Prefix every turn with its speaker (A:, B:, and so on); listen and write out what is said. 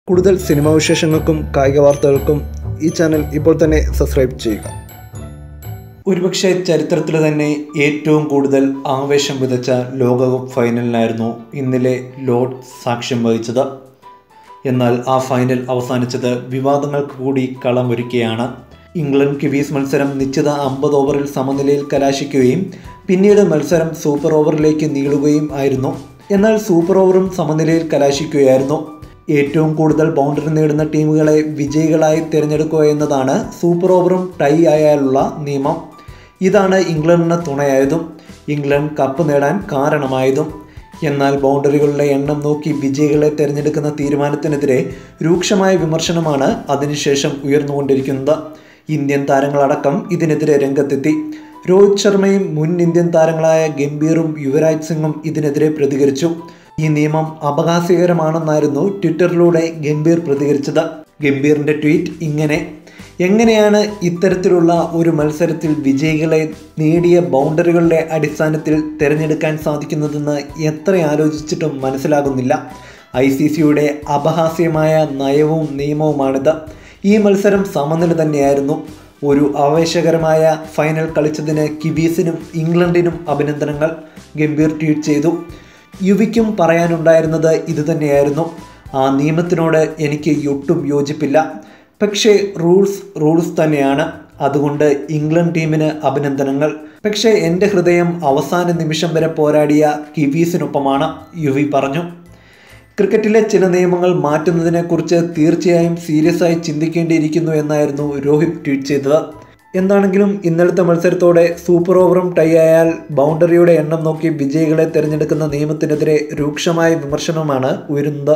A: കൂടുതൽ സിനിമാ വിശേഷങ്ങൾക്കും കായിക വാർത്തകൾക്കും ഈ ചാനൽ ഇപ്പോൾ തന്നെ സബ്സ്ക്രൈബ് ചെയ്യുക
B: ഒരുപക്ഷെ ചരിത്രത്തിൽ തന്നെ ഏറ്റവും കൂടുതൽ ആവേശം വിതച്ച ലോകകപ്പ് ഫൈനലിനായിരുന്നു ഇന്നലെ ലോഡ് സാക്ഷ്യം വഹിച്ചത് എന്നാൽ ആ ഫൈനൽ അവസാനിച്ചത് വിവാദങ്ങൾക്ക് കൂടി കളമൊരുക്കിയാണ് ഇംഗ്ലണ്ട് കിവീസ് മത്സരം നിശ്ചിത അമ്പത് ഓവറിൽ സമനിലയിൽ കലാശിക്കുകയും പിന്നീട് മത്സരം സൂപ്പർ ഓവറിലേക്ക് നീളുകയും ആയിരുന്നു എന്നാൽ സൂപ്പർ ഓവറും സമനിലയിൽ കലാശിക്കുകയായിരുന്നു ഏറ്റവും കൂടുതൽ ബൗണ്ടറി നേടുന്ന ടീമുകളെ വിജയികളായി തിരഞ്ഞെടുക്കുക എന്നതാണ് സൂപ്പർ ഓവറും ടൈ ആയാലുള്ള നിയമം ഇതാണ് ഇംഗ്ലണ്ടിന് തുണയായതും ഇംഗ്ലണ്ട് കപ്പ് നേടാൻ കാരണമായതും എന്നാൽ ബൗണ്ടറികളുടെ എണ്ണം നോക്കി വിജയികളെ തിരഞ്ഞെടുക്കുന്ന തീരുമാനത്തിനെതിരെ രൂക്ഷമായ വിമർശനമാണ് അതിനുശേഷം ഉയർന്നുകൊണ്ടിരിക്കുന്നത് ഇന്ത്യൻ താരങ്ങളടക്കം ഇതിനെതിരെ രംഗത്തെത്തി രോഹിത് ശർമ്മയും മുൻ ഇന്ത്യൻ താരങ്ങളായ ഗംഭീറും യുവരാജ് സിംഗും ഇതിനെതിരെ പ്രതികരിച്ചു ഈ നിയമം അപഹാസ്യകരമാണെന്നായിരുന്നു ട്വിറ്ററിലൂടെ ഗംഭീർ പ്രതികരിച്ചത് ഗംഭീറിന്റെ ട്വീറ്റ് ഇങ്ങനെ എങ്ങനെയാണ് ഇത്തരത്തിലുള്ള ഒരു മത്സരത്തിൽ വിജയികളെ നേടിയ ബൗണ്ടറികളുടെ അടിസ്ഥാനത്തിൽ തിരഞ്ഞെടുക്കാൻ സാധിക്കുന്നതെന്ന് എത്ര ആലോചിച്ചിട്ടും മനസ്സിലാകുന്നില്ല ഐ സി സിയുടെ അപഹാസ്യമായ നയവും നിയമവുമാണിത് ഈ മത്സരം സമനില തന്നെയായിരുന്നു ഒരു ആവേശകരമായ ഫൈനൽ കളിച്ചതിന് കിവീസിനും ഇംഗ്ലണ്ടിനും അഭിനന്ദനങ്ങൾ ഗംഭീർ ട്വീറ്റ് ചെയ്തു യുവിക്കും പറയാനുണ്ടായിരുന്നത് ഇതുതന്നെയായിരുന്നു ആ നിയമത്തിനോട് എനിക്ക് ഒട്ടും യോജിപ്പില്ല പക്ഷേ റൂൾസ് റൂൾസ് തന്നെയാണ് അതുകൊണ്ട് ഇംഗ്ലണ്ട് ടീമിന് അഭിനന്ദനങ്ങൾ പക്ഷേ എൻ്റെ ഹൃദയം അവസാന നിമിഷം വരെ പോരാടിയ കിവീസിനൊപ്പമാണ് യുവി പറഞ്ഞു ക്രിക്കറ്റിലെ ചില നിയമങ്ങൾ മാറ്റുന്നതിനെക്കുറിച്ച് തീർച്ചയായും സീരിയസ് ആയി ചിന്തിക്കേണ്ടിയിരിക്കുന്നു എന്നായിരുന്നു രോഹിത് ട്വീറ്റ് ചെയ്തത് എന്താണെങ്കിലും ഇന്നലത്തെ മത്സരത്തോടെ സൂപ്പർ ഓവറും ടൈ ആയാൽ ബൗണ്ടറിയുടെ എണ്ണം നോക്കി വിജയികളെ തിരഞ്ഞെടുക്കുന്ന നിയമത്തിനെതിരെ രൂക്ഷമായ വിമർശനമാണ് ഉയരുന്നത്